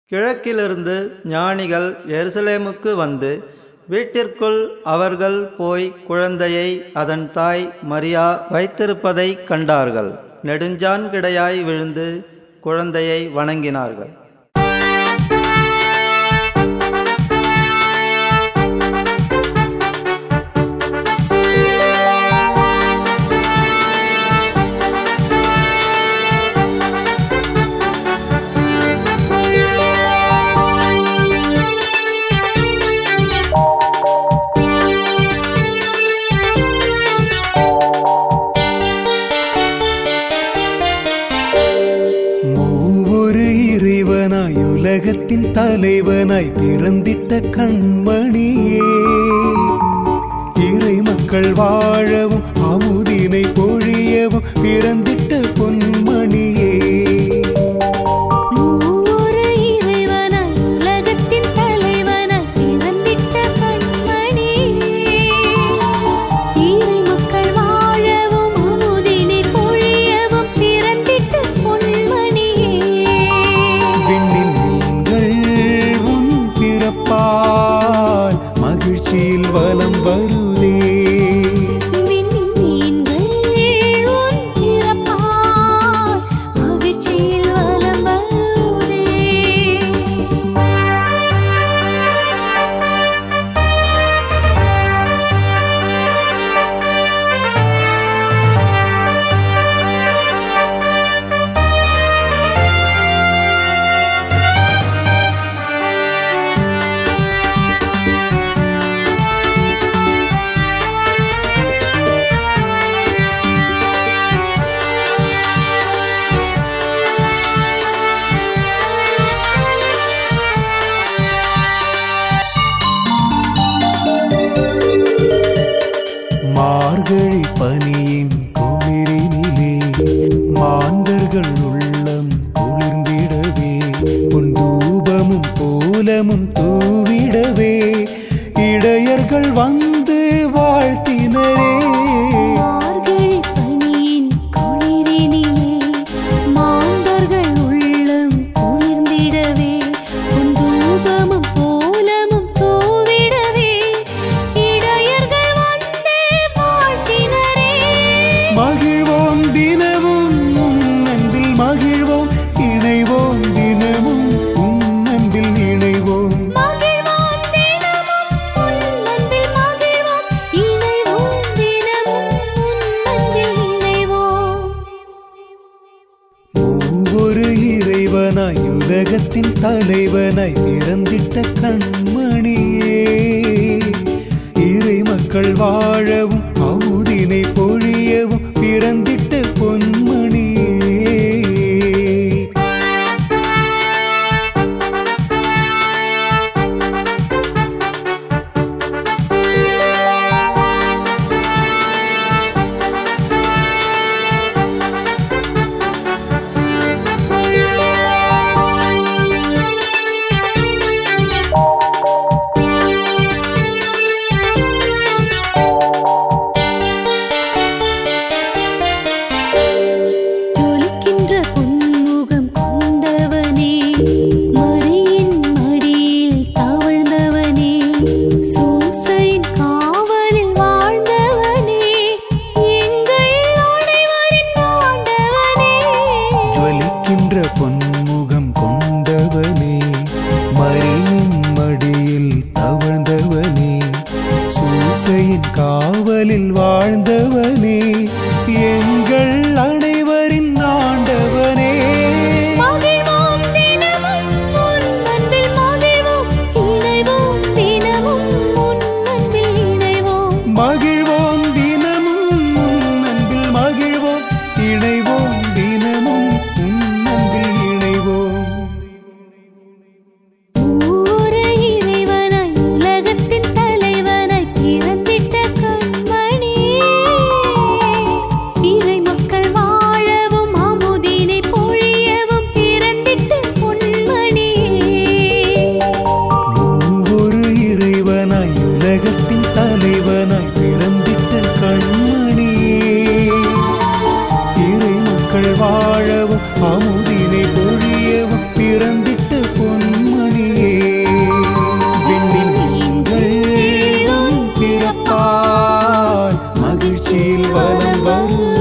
கிழக்கிலிருந்து ஞானிகள் எருசலேமுக்கு வந்து வீட்டிற்குள் அவர்கள் போய் குழந்தையை அதன் தாய் மரியா வைத்திருப்பதைக் கண்டார்கள் நெடுஞ்சான் கிடையாய் விழுந்து குழந்தையை வணங்கினார்கள் மூவொரு இறைவனாய் உலகத்தின் தலைவனாய் பிறந்திட்ட கண்மணியே இறை மக்கள் வாழவும் அமுதினை பொழியவும் பிறந்திட்ட பொன்மணியே மூவொரு இறைவனாய் உலகத்தின் தலைவனாய் பிறந்திட்ட கண்மணியே ஈரை மக்கள் வாழவும் அமுதினை பொழியவும் பிறந்திட்ட பொன்மணியே விண்ணில் நீங்கள் உன் பிறப்பால் மகிழ்ச்சியில் வலம் வருதே விண்ணின் மீன்கள் உன் பிறப்பால் மகிழ்ச்சியில் வலம் வருதே மார்கழி பனியின் குளிரினிலே மாந்தர்கள் உள்ளம் குளிர்ந்திடவே உன் தூபமும் கோலமும் தூவிடவே இடையர்கள் வந்து வாழ்த்தினரே மார்கழி பனியின் குளிரினிலே மாந்தர்கள் உள்ளம் குளிர்ந்திடவே உன் தூபமும் கோலமும் தூவிடவே இடையர்கள் வந்து வாழ்த்தினரே மகிழ்வோம் தினமும் உன் அன்பில் மகிழ்வோம் இணைவோம் தினமும் உன் அன்பில் இணைவோம் மகிழ்வோம் தினமும் உன் அன்பில் மகிழ்வோம் இணைவோம் தினமும் உன் அன்பில் இணைவோம் மூவொரு இறைவனாய் உலகத்தின் தலைவனாய் பிறந்திட்ட கண்மணியே இறை மக்கள் வாழவும் அமுதினை பொழியவும் பிறந்திட்ட பொன்மணியே ஜொலிக்கின்ற பொன்முகம் கொண்டவனே மரியின் மடியில் தவழ்ந்தவனே சூசையின் காவலில் வாழ்ந்தவனே எங்கள் அனைவரின் ஆண்டவனே ஜொலிக்கின்ற பொன்முகம் கொண்டவனே மரியின் மடியில் தவழ்ந்தவனே சூசையின் காவலில் வாழ்ந்தவனே எங்கள் அனைவரின் ஆண்டவனே மகிழ்வோம் தினமும் உன் அன்பில் மகிழ்வோம் இணைவோம் தினமும் உன் அன்பில் இணைவோம் மகிழ்வோம் தினமும் உன் அன்பில் மகிழ்வோம் இணைவோம் தினமும் உன் அன்பில் இணைவோம் ஊரை இறைவனாய் உலகத்தின் தலைவனாய் பிறந்திட்ட கண்மணியே ஒரு